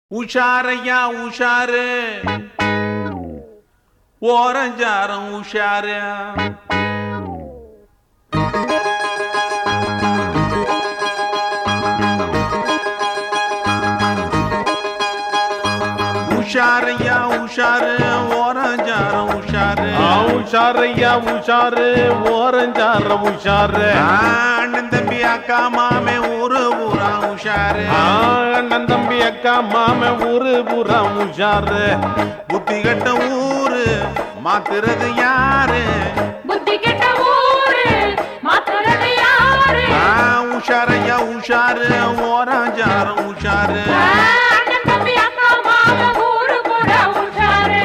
உஷாரையா உஷாரு ஓரஞ்சாரம் உஷாரு உஷாரையா உஷாரு ஓரஞ்சாரம் உஷாரு ஆ, உஷாரையா உஷாரு ஓரஞ்சார உஷாரு அண்ணன் தம்பி அக்கா மாமே ஊரு ஊரா உஷாரு ஆ, அண்ணன் தம்பி அக்கா மாம ஊரு பூரா உஷாரு புத்தி கட்ட ஊரு மாத்துறது யாரு புத்தி கெட்ட ஊரு மாத்துறது யாரு ஆ, உஷாரையா உஷாரு ஓராஞ்சாரம் உஷாரு ஆ, அண்ணன் தம்பி அக்கா மாமா ஊரு கூட உஷாரு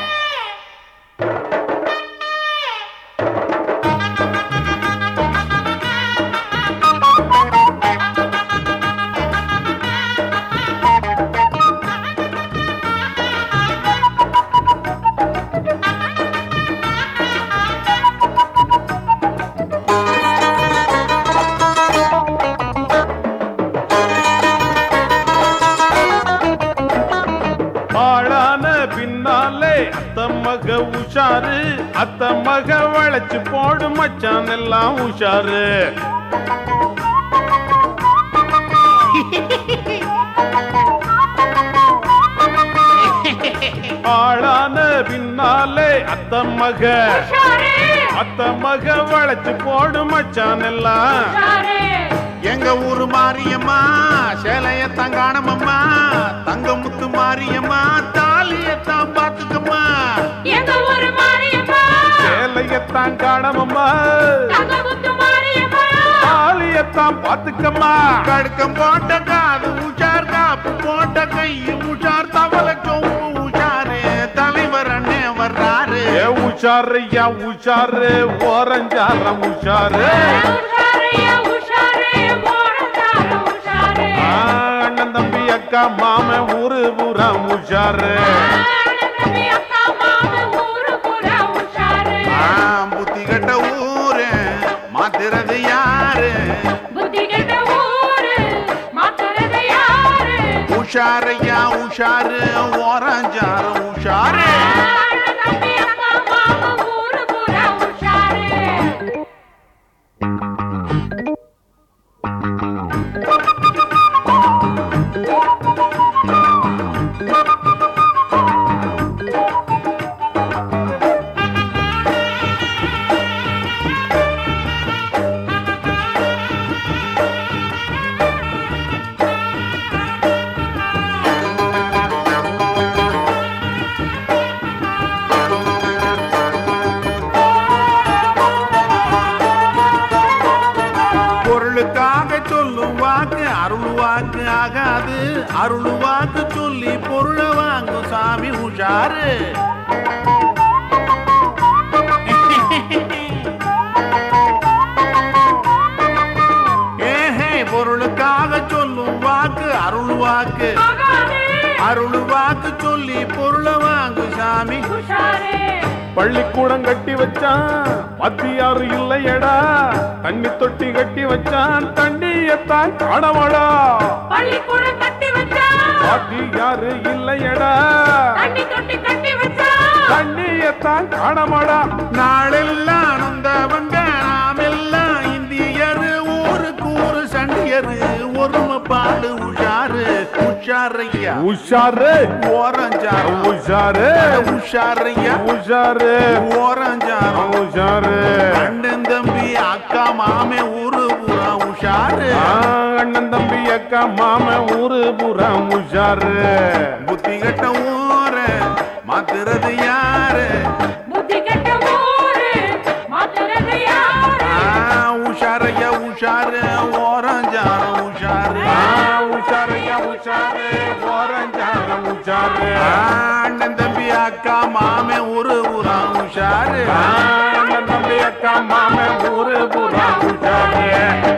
ஆளான பின்னாலே அத்த மக உஷாரு அத்த மக வளைச்சு போடு மச்சான் எல்லாம் உஷாரு ஆளான பின்னாலே அத்த மக உஷாரு அத்த மக வளைச்சு போடு மச்சான் எல்லாம் உஷாரு எங்க ஊரு மாரியம்மா சேலையத்தான் காணமம்மா தங்க முத்து மாரியம்மா தாலியத்தான் பாத்துக்கம்மா எங்க ஊரு மாரியம்மா சேலையத்தான் காணமம்மா தங்கமுத்து மாரியம்மா ஆலியத்தான் பாத்துக்கம்மா கடுக்கம் போட்ட காது உஷார் காப்பு போட்ட கை உஷார் தவள சொம்பு உஷாரு தலைவர் அண்ணே வர்றாரு ஏ உஷாரையா உஷாரு ஓரஞ்சாரம் உஷாரு உஷாரையா உஷாரு ஓரஞ்சாரு உஷாரு ஆ, அண்ணன் தம்பி அக்கா மாம ஊரு பூரா உஷாரு அண்ணன் தம்பி அக்கா மாமா ஊரு கூட உஷாரு ஆ, புத்தி கட்ட ஊரு மாத்துறது யாரு புத்தி கெட்ட ஊரு மாத்துறது யாரு உஷாரையா உஷாரு ஓரஞ்சாரம் உஷாரு அண்ணன் தம்பி அக்கா மாமா ஊரு கூட உஷாரு பொருளுக்காக சொல்லும் வாக்கு அருள் வாக்கு ஆகாது அருள் வாக்கு சொல்லி பொருளை வாங்கும் சாமி உஷாரு ஏஹே பொருளுக்காக சொல்லும் வாக்கு அருள் வாக்கு ஆகாது அருள் வாக்கு சொல்லி பொருளை வாங்கும் சாமி உஷாரு பள்ளிக்கூடம் கட்டி வச்சான் மத்தியாரு இல்லையடா தண்ணி தொட்டி கட்டி வச்சான் தண்ணியத்தான் காணவாடா பள்ளிக்கூடம் கட்டி வச்சா வாத்தியாரு இல்லையடா தண்ணி தொட்டி கட்டி வச்சா தண்ணியத்தான் காணமாடா நாளெல்லாம் நொந்தவங்க நாமெல்லாம் இந்தியரு ஊருக்கு ஊரு சண்டியரு ஒருமைப்பாடு உஷாரு உஷாரையா உஷாரு ஓரஞ்சாரம் உஷாரு உஷாரையா உஷாரு ஓரஞ்சாரம் உஷாரு அண்ணன் தம்பி அக்கா மாமே ஊரு பூரா உஷாரு ஆ, அண்ணன் தம்பி அக்கா மாம ஊரு பூரா உஷாரு புத்தி கட்ட ஊரு மாத்துறது யாரு புத்தி கெட்ட ஊரு மாத்துறது யாரு ஆ, உஷாரையா உஷாரு ஓரஞ்சாரம் உஷாரு ஆ, உஷாரையா உஷாரு ஓரஞ்சாரம் உஷாரு ஆ, அண்ணன் தம்பி அக்கா மாமே ஊரு பூரா உஷாரு ஆ, அண்ணன் தம்பி அக்கா மாம ஊரு பூரா உஷாரு